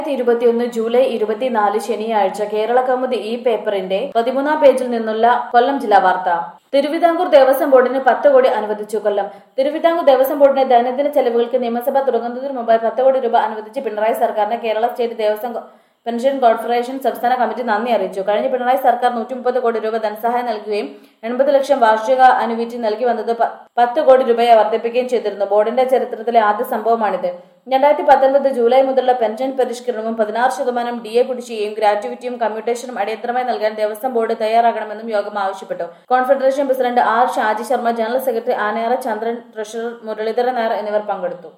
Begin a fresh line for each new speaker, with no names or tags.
ഇരുപത്തിയൊന്ന് ജൂലൈ ഇരുപത്തിനാല് ശനിയാഴ്ച കേരള കൗമുദി ഈ പേപ്പറിന്റെ പതിമൂന്നാം പേജിൽ നിന്നുള്ള കൊല്ലം ജില്ലാ വാർത്ത തിരുവിതാംകൂർ ദേവസ്വം ബോർഡിന് പത്ത് കോടി അനുവദിച്ചു കൊല്ലം തിരുവിതാംകൂർ ദേവസ്വം ബോർഡിന്റെ ദൈനംദിന ചെലവുകൾക്ക് നിയമസഭ തുടങ്ങുന്നതിന് മുമ്പായി പത്ത് കോടി രൂപ അനുവദിച്ച് പിണറായി സർക്കാരിന് Kerala state Devaswom pension corporation സംസ്ഥാന കമ്മിറ്റി നന്ദി അറിയിച്ചു കഴിഞ്ഞ പിണറായി സർക്കാർ നൂറ്റി മുപ്പത് കോടി രൂപ ധനസഹായം നൽകുകയും എൺപത് ലക്ഷം വാർഷിക അനുവിറ്റി നൽകി വന്നത് പ- പത്ത് കോടി രൂപയെ വർദ്ധിപ്പിക്കുകയും ചെയ്തിരുന്നു ബോർഡിന്റെ ചരിത്രത്തിലെ ആദ്യ സംഭവമാണിത് രണ്ടായിരത്തി പത്തൊൻപത് ജൂലൈ മുതലുള്ള പെൻഷൻ പരിഷ്കരണവും പതിനാറ് ശതമാനം ഡി എ കുടിശ്ശികയും ഗ്രാറ്റുവിറ്റിയും കമ്മ്യൂട്ടേഷനും അടിയന്തരമായി നൽകാൻ ദേവസ്വം ബോർഡ് തയ്യാറാകണമെന്നും യോഗം ആവശ്യപ്പെട്ടു confederation president R Shaji Sharma general secretary Anayara Chandran treasurer Muraleedharan Nair എന്നിവർ പങ്കെടുത്തു